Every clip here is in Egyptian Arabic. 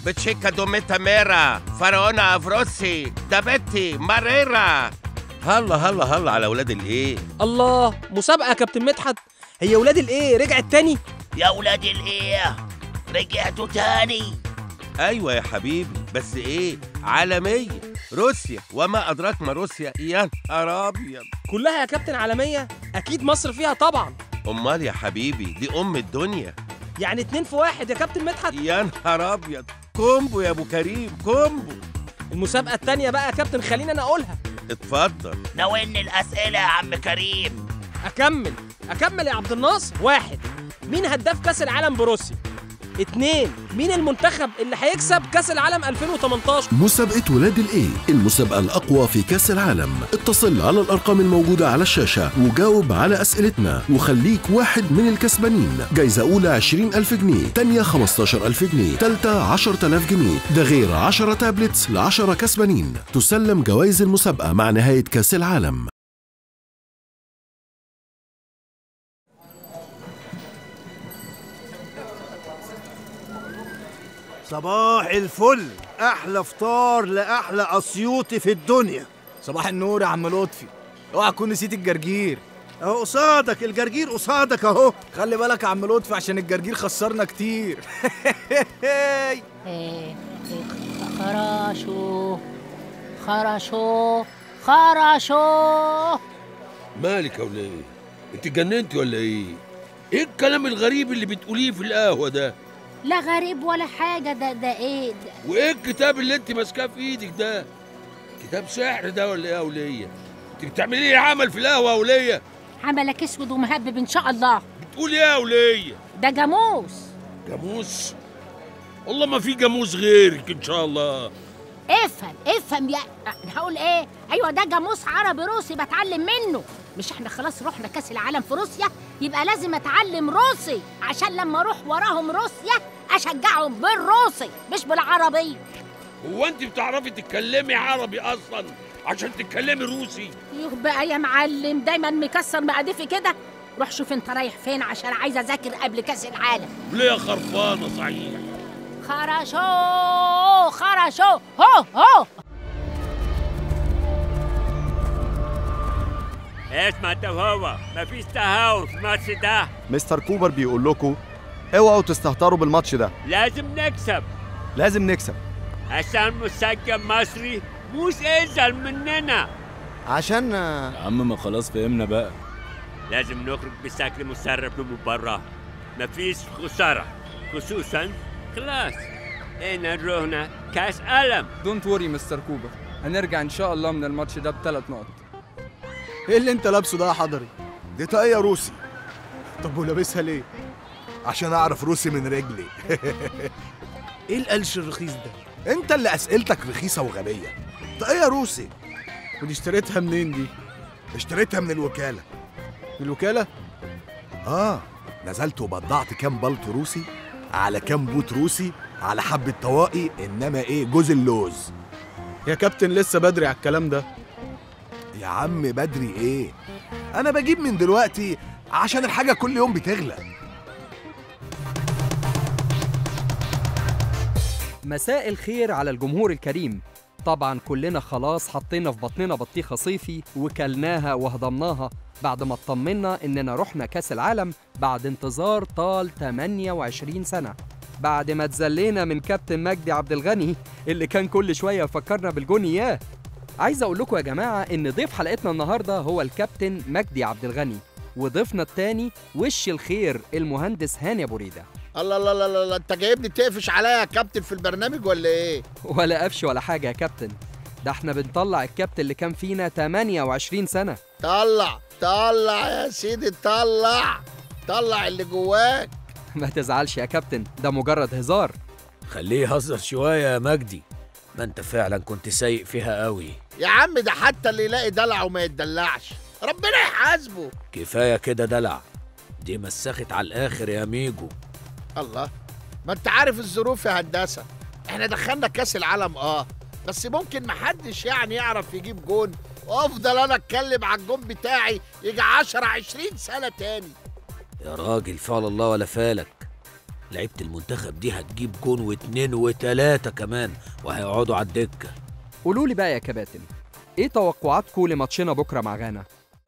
بتشيكا دوميتا ميرا فراونا افروسي دابيتي ماريرا هلا هلا هلا على ولاد الايه الله مسابقه يا كابتن مدحت هي ولاد الايه رجعت تاني يا ولاد الايه رجعتوا تاني ايوه يا حبيبي بس ايه عالميه روسيا وما ادراك ما روسيا يا نهار ابيض كلها يا كابتن عالميه اكيد مصر فيها طبعا امال يا حبيبي دي ام الدنيا يعني اتنين في واحد يا كابتن مدحت يا نهار ابيض كومبو يا ابو كريم كومبو المسابقه التانيه بقى يا كابتن خلينا انا اقولها اتفضل ناولني الاسئله يا عم كريم اكمل اكمل يا عبد الناصر واحد مين هداف كاس العالم بروسيا اتنين مين المنتخب اللي هيكسب كاس العالم 2018 مسابقة ولاد الإيه المسابقة الأقوى في كأس العالم اتصل على الأرقام الموجودة على الشاشة وجاوب على أسئلتنا وخليك واحد من الكسبانين جايزة أولى 20 ألف جنيه تانية 15 ألف جنيه تالتة 10 ألاف جنيه ده غير 10 تابلتس ل 10 كسبانين تسلم جوائز المسابقة مع نهاية كأس العالم صباح الفل احلى فطار لاحلى اسيوطي في الدنيا صباح النور يا عم لطفي اوعى تكون نسيت الجرجير اهو قصادك الجرجير قصادك اهو خلي بالك يا عم لطفي عشان الجرجير خسرنا كتير إيه، إيه، خراشو خراشو خراشو مالك يا وليه انت اتجننتي ولا ايه ايه الكلام الغريب اللي بتقوليه في القهوه ده لا غريب ولا حاجة ده ده ايه ده وايه الكتاب اللي انت ماسكاه في ايدك ده كتاب سحر ده ولا ايه يا وليه انت بتعملي ايه عمل في القهوه يا وليه عملك اسود ومهبب ان شاء الله بتقولي ايه يا وليه ده جاموس جاموس والله ما في جاموس غيرك ان شاء الله افهم افهم يا انا هقول ايه ايوه ده جاموس عربي روسي بتعلم منه مش احنا خلاص رحنا كاس العالم في روسيا يبقى لازم اتعلم روسي عشان لما اروح وراهم روسيا اشجعهم بالروسي مش بالعربي هو انت بتعرفي تتكلمي عربي اصلا عشان تتكلمي روسي يوه بقى يا معلم دايما مكسر مقاديفي كده روح شوف انت رايح فين عشان عايزه اذاكر قبل كاس العالم ليه خرفانه صحيح خرشو خرشو هو هو اسمع انت وهو مفيش تهاون في الماتش ده مستر كوبر بيقول لكم اوعوا تستهتروا بالماتش ده لازم نكسب لازم نكسب عشان مشجع مصري مش ازعل مننا عشان يا عم ما خلاص فهمنا بقى لازم نخرج بشكل مشرف للمباراة مفيش خسارة خصوصا خلاص احنا رحنا كاس عالم دونت وري مستر كوبر هنرجع ان شاء الله من الماتش ده بثلاث نقط ايه اللي انت لابسه ده يا حضري دي طاقية روسي طب ولابسها ليه عشان اعرف روسي من رجلي ايه القلش الرخيص ده انت اللي اسئلتك رخيصة وغبية طاقية روسي ودي اشتريتها منين دي اشتريتها من الوكالة من الوكاله اه نزلت وبضعت كام بلطو روسي على كام بوت روسي على حبة طواقي انما ايه جوز اللوز يا كابتن لسه بدري على الكلام ده يا عم بدري ايه انا بجيب من دلوقتي عشان الحاجة كل يوم بتغلى مساء الخير على الجمهور الكريم طبعا كلنا خلاص حطينا في بطننا بطيخة صيفي وكلناها وهضمناها بعد ما اطمنا اننا رحنا كاس العالم بعد انتظار طال 28 سنة بعد ما اتذلينا من كابتن مجدي عبد الغني اللي كان كل شوية يفكرنا بالجون اياه عايز اقول لكم يا جماعة ان ضيف حلقتنا النهاردة هو الكابتن مجدي عبد الغني وضيفنا التاني وش الخير المهندس هاني ابو ريده الله الله الله الله انت جايبني تقفش عليا يا كابتن في البرنامج ولا ايه؟ ولا قفش ولا حاجة يا كابتن ده احنا بنطلع الكابتن اللي كان فينا 28 سنة طلع طلع يا سيدي طلع طلع اللي جواك ما تزعلش يا كابتن ده مجرد هزار خليه يهزر شوية يا مجدي ما انت فعلا كنت سايق فيها قوي يا عم ده حتى اللي يلاقي دلع وما يتدلعش ربنا يحاسبه كفاية كده دلع دي مسخت على الآخر يا ميجو الله ما انت عارف الظروف يا هندسه احنا دخلنا كاس العالم اه بس ممكن محدش يعني يعرف يجيب جون وافضل انا اتكلم على الجون بتاعي يجي 10 20 سنه تاني يا راجل فعل الله ولا فالك لعيبة المنتخب دي هتجيب جون واتنين وتلاتة كمان وهيقعدوا على الدكة قولوا لي بقى يا كباتن ايه توقعاتكم لماتشنا بكره مع غانا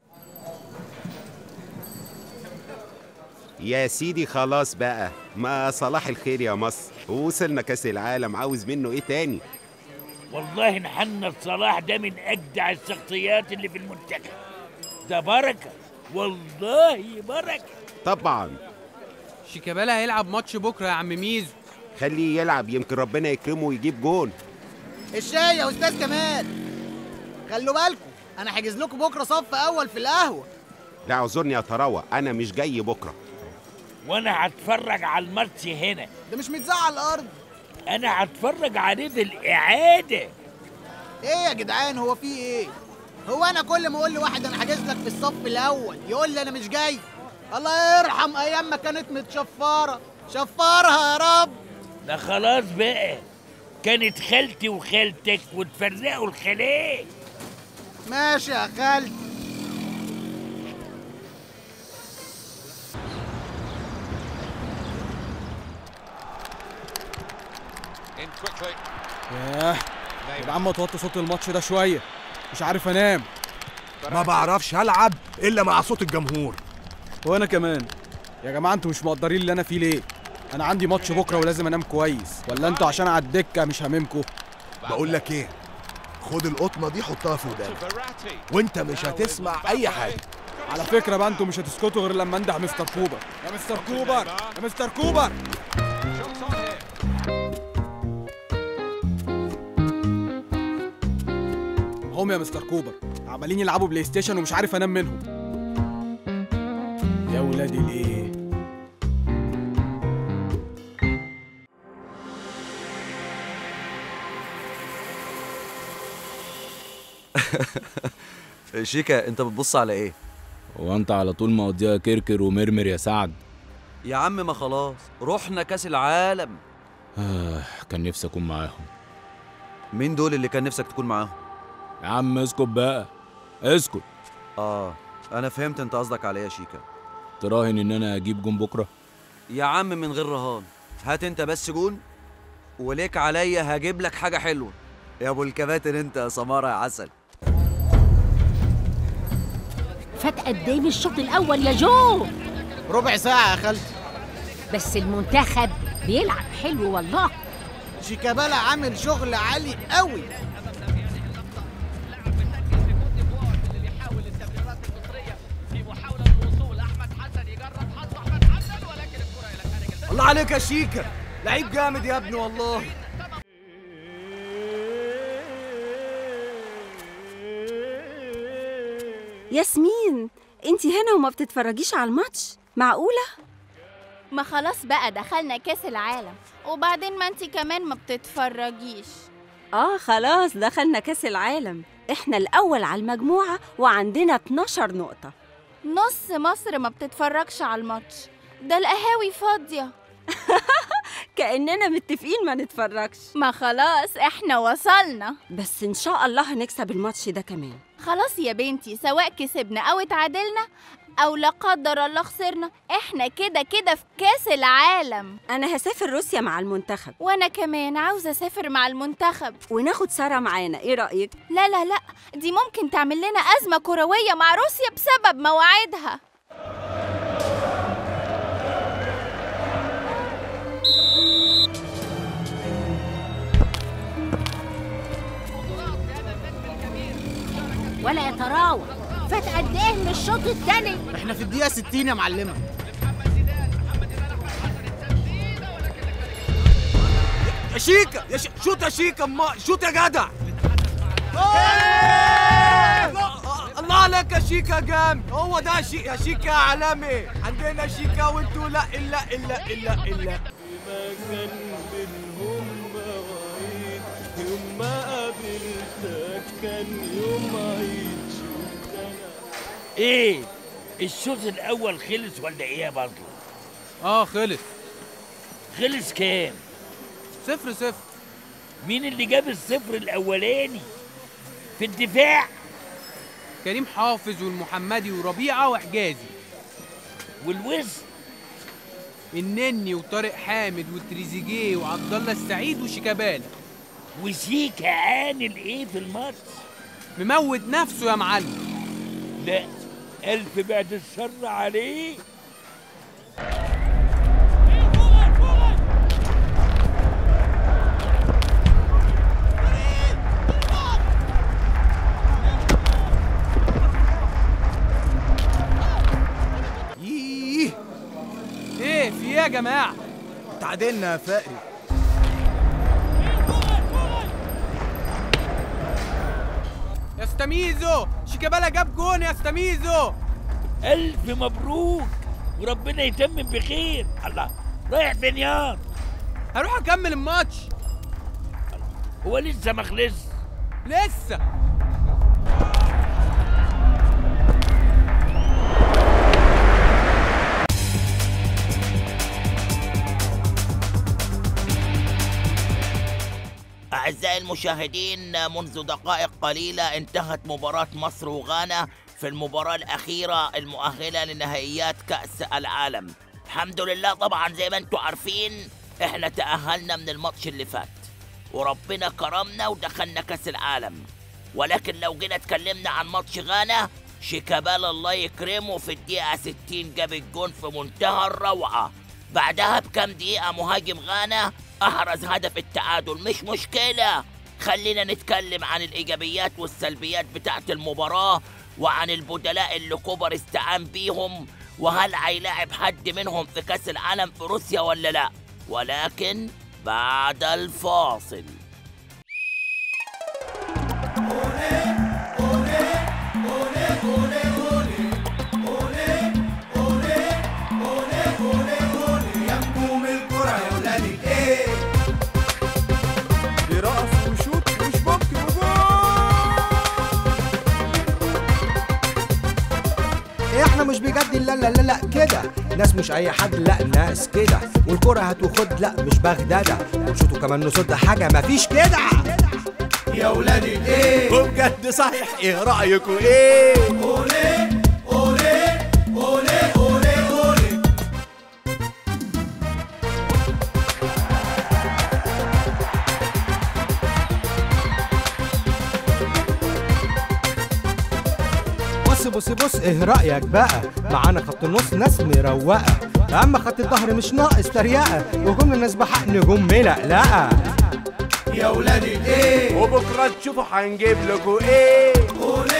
يا سيدي خلاص بقى ما صلاح الخير يا مصر وصلنا كاس العالم عاوز منه ايه تاني والله محمد صلاح ده من اجدع الشخصيات اللي في المنتخب ده بركه والله بركه طبعا شيكابالا هيلعب ماتش بكره يا عم ميزو خليه يلعب يمكن ربنا يكرمه ويجيب جون الشاي يا استاذ كمال خلوا بالكم انا حاجز لكم بكره صف اول في القهوه لا اعذرني يا تراوة انا مش جاي بكره وانا هتفرج على الماتش هنا ده مش متزعل الارض انا هتفرج عليه في الاعاده ايه يا جدعان هو في ايه هو انا كل ما اقول لواحد انا حاجز لك في الصف الاول يقول لي انا مش جاي الله يرحم ايام ما كانت متشفره شفرها يا رب ده خلاص بقى كانت خالتي وخالتك وتفرقوا الخلايا ماشي يا خالتي ياه يا جدعان ما توطي صوت الماتش ده شويه مش عارف انام ما بعرفش العب الا مع صوت الجمهور وانا كمان يا جماعه انتوا مش مقدرين اللي انا فيه ليه انا عندي ماتش بكره ولازم انام كويس ولا انتوا عشان على الدكه مش هاممكم بقول لك ايه خد القطنه دي حطها في ودانك وانت مش هتسمع اي حاجه على فكره بقى انتوا مش هتسكتوا غير لما انده مستر كوبر يا مستر كوبر يا مستر كوبر هم يا مستر كوبر عمالين يلعبوا بلاي ستيشن ومش عارف انام منهم يا ولادي ليه شيكا انت بتبص على ايه هو انت على طول مقضيها كركر ومرمر يا سعد يا عم ما خلاص رحنا كاس العالم آه كان نفسي اكون معاهم مين دول اللي كان نفسك تكون معاهم يا عم اسكت بقى اسكت اه انا فهمت انت قصدك على ايه يا شيكا تراهن ان انا اجيب جون بكره يا عم من غير رهان هات انت بس جون وليك عليا هجيب لك حاجه حلوه يا ابو الكباتن انت يا سماره يا عسل فات قد ايه من الشوط الاول يا جو ربع ساعه يا خالتي بس المنتخب بيلعب حلو والله شيكابالا عامل شغل عالي قوي الله عليك يا شيكا لعيب جامد يا ابني والله ياسمين انتي هنا وما بتتفرجيش على الماتش معقولة؟ ما خلاص بقى دخلنا كاس العالم وبعدين ما انت كمان ما بتتفرجيش اه خلاص دخلنا كاس العالم احنا الأول على المجموعة وعندنا 12 نقطة نص مصر ما بتتفرجش على الماتش ده القهاوي فاضية كأننا متفقين ما نتفرجش ما خلاص احنا وصلنا بس إن شاء الله هنكسب الماتش ده كمان خلاص يا بنتي سواء كسبنا او اتعادلنا او لا قدر الله خسرنا احنا كده كده في كاس العالم أنا هسافر روسيا مع المنتخب وانا كمان عاوزه اسافر مع المنتخب وناخد سارة معانا ايه رأيك؟ لا لا لا دي ممكن تعمل لنا ازمه كرويه مع روسيا بسبب مواعيدها ولا يا تراوة فات قد ايه من الشوط التاني احنا في الدقيقه 60 يا معلمه يا شيكا يا ش... شوت يا شيكا ما شوت يا جدع الله عليك يا شيكا جامد هو ده شي... يا شيكا يا عالمي عندنا شيكا وانتوا لا الا الا الا الا كان بينهم مواعيد يوم ما قابلتك كان يوم عيد ايه الشوط الاول خلص ولا ايه يا برضه اه خلص خلص كام صفر صفر مين اللي جاب الصفر الاولاني في الدفاع كريم حافظ والمحمدي وربيعه وحجازي والوسط النني وطارق حامد وتريزيجيه وعبد الله السعيد وشيكابالا وشيكا عامل ايه في الماتش مموت نفسه يا معلم لا الف بعد الشر عليه ييه ايه في ايه يا جماعه تعادلنا يا فقري يا استميزو شيكابالا جاب جون يا استميزو الف مبروك وربنا يتمم بخير الله رايح فين ياض هروح اكمل الماتش هو لسه ما خلص لسه أعزائي المشاهدين منذ دقائق قليلة انتهت مباراة مصر وغانا في المباراة الأخيرة المؤهلة لنهائيات كأس العالم الحمد لله طبعا زي ما انتم عارفين احنا تأهلنا من الماتش اللي فات وربنا كرمنا ودخلنا كأس العالم ولكن لو جينا اتكلمنا عن ماتش غانا شيكابالا الله يكرمه في الدقيقة 60 جاب الجون في منتهى الروعة بعدها بكام دقيقة مهاجم غانا أحرز هدف التعادل مش مشكلة خلينا نتكلم عن الإيجابيات والسلبيات بتاعت المباراة وعن البدلاء اللي كوبر استعان بيهم وهل هيلاعب حد منهم في كأس العالم في روسيا ولا لا ولكن بعد الفاصل نجوم الكرة يا ولاد الايه برقص وشوط وشبك احنا مش بجد لا لا لا لا كده ناس مش اي حد لا ناس كده والكرة هات وخد لا مش بغدادة ونشوط وكمان نصد حاجة مفيش كده يا ولاد الايه وبجد صحيح ايه رأيكم ايه اولي اولي اولي اولي اولي بص بص بص ايه رأيك بقى معانا خط النص ناس مروقة اما خط الظهر مش ناقص تريقة وهجوم الناس بحق نجوم ملقلقة يا ولاد الايه وبكره تشوفوا هنجيب لكم ايه اولي